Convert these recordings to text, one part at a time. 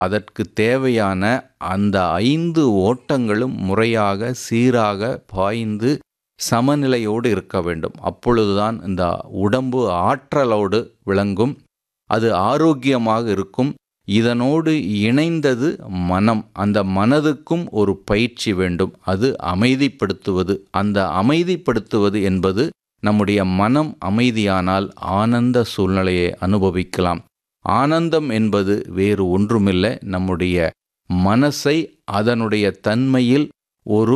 அதற்கு தேவையான அந்த ஐந்து ஓட்டங்களும் முறையாக சீராக பாய்ந்து சமநிலையோடு இருக்க வேண்டும் அப்பொழுதுதான் இந்த உடம்பு ஆற்றலோடு விளங்கும் அது ஆரோக்கியமாக இருக்கும் இதனோடு இணைந்தது மனம் அந்த மனதுக்கும் ஒரு பயிற்சி வேண்டும் அது அமைதிப்படுத்துவது அந்த அமைதிப்படுத்துவது என்பது நம்முடைய மனம் அமைதியானால் ஆனந்த சூழ்நிலையை அனுபவிக்கலாம் ஆனந்தம் என்பது வேறு ஒன்றுமில்லை நம்முடைய மனசை அதனுடைய தன்மையில் ஒரு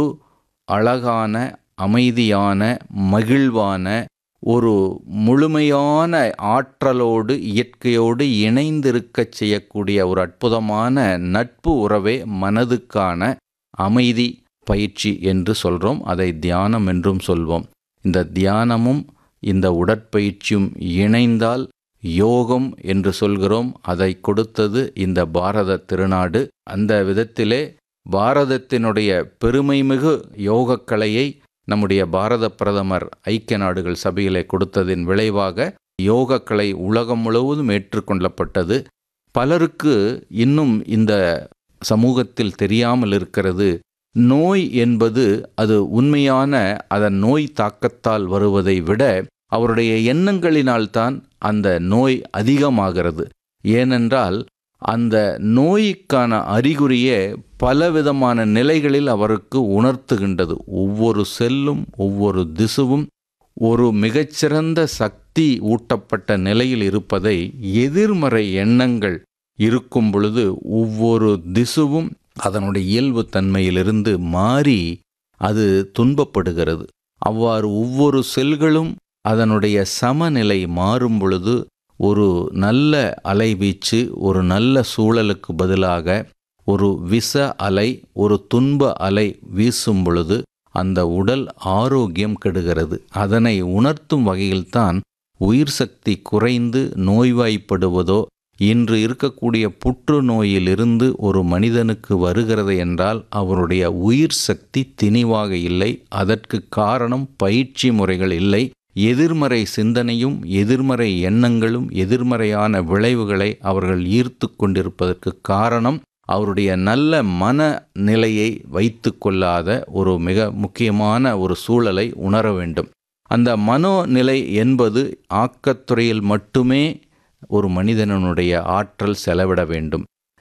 அழகான அமைதியான மகிழ்வான ஒரு முழுமையான ஆற்றலோடு இயற்கையோடு இணைந்திருக்கச் செய்யக்கூடிய ஒரு அற்புதமான நட்பு உறவே மனதுக்கான அமைதி பயிற்சி என்று சொல்கிறோம் அதை தியானம் என்றும் சொல்வோம் இந்த தியானமும் இந்த உடற்பயிற்சியும் இணைந்தால் யோகம் என்று சொல்கிறோம் அதை கொடுத்தது இந்த பாரத திருநாடு அந்த விதத்திலே பாரதத்தினுடைய பெருமைமிகு யோகக்கலையை நம்முடைய பாரத பிரதமர் ஐக்கிய நாடுகள் சபையிலே கொடுத்ததின் விளைவாக யோகக்கலை உலகம் முழுவதும் ஏற்றுக்கொள்ளப்பட்டது பலருக்கு இன்னும் இந்த சமூகத்தில் தெரியாமல் இருக்கிறது நோய் என்பது அது உண்மையான அதன் நோய் தாக்கத்தால் வருவதை விட அவருடைய எண்ணங்களினால்தான் அந்த நோய் அதிகமாகிறது ஏனென்றால் அந்த நோய்க்கான அறிகுறியே பலவிதமான நிலைகளில் அவருக்கு உணர்த்துகின்றது ஒவ்வொரு செல்லும் ஒவ்வொரு திசுவும் ஒரு மிகச்சிறந்த சக்தி ஊட்டப்பட்ட நிலையில் இருப்பதை எதிர்மறை எண்ணங்கள் இருக்கும் பொழுது ஒவ்வொரு திசுவும் அதனுடைய இயல்பு தன்மையிலிருந்து மாறி அது துன்பப்படுகிறது அவ்வாறு ஒவ்வொரு செல்களும் அதனுடைய சமநிலை மாறும் பொழுது ஒரு நல்ல அலைவீச்சு ஒரு நல்ல சூழலுக்கு பதிலாக ஒரு விஷ அலை ஒரு துன்ப அலை வீசும் பொழுது அந்த உடல் ஆரோக்கியம் கெடுகிறது அதனை உணர்த்தும் வகையில்தான் உயிர் சக்தி குறைந்து நோய்வாய்ப்படுவதோ இன்று இருக்கக்கூடிய புற்றுநோயிலிருந்து ஒரு மனிதனுக்கு வருகிறது என்றால் அவருடைய உயிர் சக்தி திணிவாக இல்லை அதற்கு காரணம் பயிற்சி முறைகள் இல்லை எதிர்மறை சிந்தனையும் எதிர்மறை எண்ணங்களும் எதிர்மறையான விளைவுகளை அவர்கள் ஈர்த்து கொண்டிருப்பதற்கு காரணம் அவருடைய நல்ல மன நிலையை வைத்து கொள்ளாத ஒரு மிக முக்கியமான ஒரு சூழலை உணர வேண்டும் அந்த மனோநிலை என்பது ஆக்கத்துறையில் மட்டுமே ஒரு மனிதனுடைய ஆற்றல் செலவிட வேண்டும்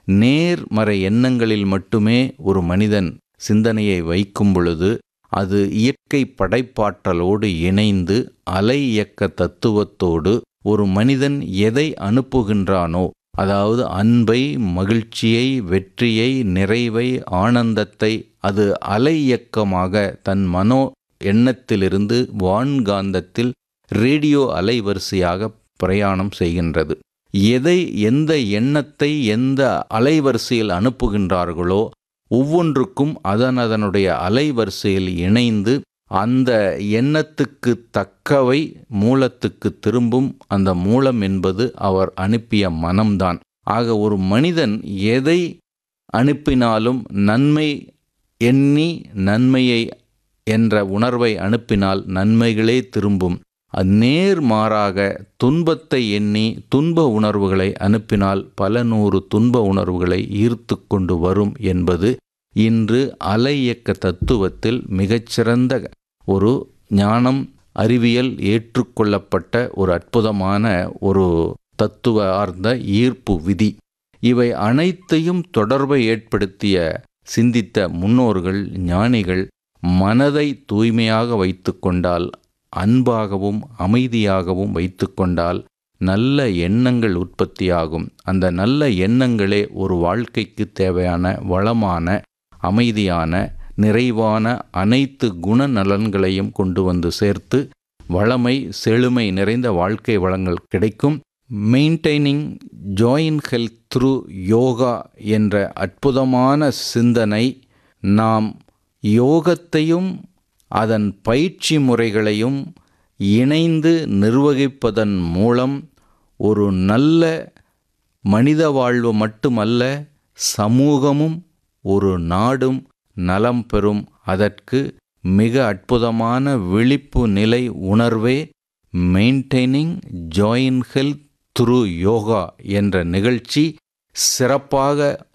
நேர்மறை எண்ணங்களில் மட்டுமே ஒரு மனிதன் சிந்தனையை வைக்கும் பொழுது அது இயற்கை படைப்பாற்றலோடு இணைந்து அலை இயக்க தத்துவத்தோடு ஒரு மனிதன் எதை அனுப்புகின்றானோ அதாவது அன்பை மகிழ்ச்சியை வெற்றியை நிறைவை ஆனந்தத்தை அது அலை இயக்கமாக தன் மனோ எண்ணத்திலிருந்து வான்காந்தத்தில் ரேடியோ அலைவரிசையாக பிரயாணம் செய்கின்றது எதை எந்த எண்ணத்தை எந்த அலைவரிசையில் அனுப்புகின்றார்களோ ஒவ்வொன்றுக்கும் அதன் அதனுடைய அலைவரிசையில் இணைந்து அந்த எண்ணத்துக்கு தக்கவை மூலத்துக்கு திரும்பும் அந்த மூலம் என்பது அவர் அனுப்பிய மனம்தான் ஆக ஒரு மனிதன் எதை அனுப்பினாலும் நன்மை எண்ணி நன்மையை என்ற உணர்வை அனுப்பினால் நன்மைகளே திரும்பும் நேர்மாறாக துன்பத்தை எண்ணி துன்ப உணர்வுகளை அனுப்பினால் பல நூறு துன்ப உணர்வுகளை ஈர்த்து கொண்டு வரும் என்பது இன்று அலை இயக்க தத்துவத்தில் மிகச்சிறந்த ஒரு ஞானம் அறிவியல் ஏற்றுக்கொள்ளப்பட்ட ஒரு அற்புதமான ஒரு தத்துவ ஆர்ந்த ஈர்ப்பு விதி இவை அனைத்தையும் தொடர்பை ஏற்படுத்திய சிந்தித்த முன்னோர்கள் ஞானிகள் மனதை தூய்மையாக வைத்து கொண்டால் அன்பாகவும் அமைதியாகவும் வைத்து கொண்டால் நல்ல எண்ணங்கள் உற்பத்தியாகும் அந்த நல்ல எண்ணங்களே ஒரு வாழ்க்கைக்கு தேவையான வளமான அமைதியான நிறைவான அனைத்து குணநலன்களையும் கொண்டு வந்து சேர்த்து வளமை செழுமை நிறைந்த வாழ்க்கை வளங்கள் கிடைக்கும் maintaining joint health through yoga என்ற அற்புதமான சிந்தனை நாம் யோகத்தையும் அதன் பயிற்சி முறைகளையும் இணைந்து நிர்வகிப்பதன் மூலம் ஒரு நல்ல மனித வாழ்வு மட்டுமல்ல சமூகமும் ஒரு நாடும் நலம் பெறும் அதற்கு மிக அற்புதமான விழிப்பு நிலை உணர்வே maintaining joint health through yoga என்ற நிகழ்ச்சி சிறப்பாக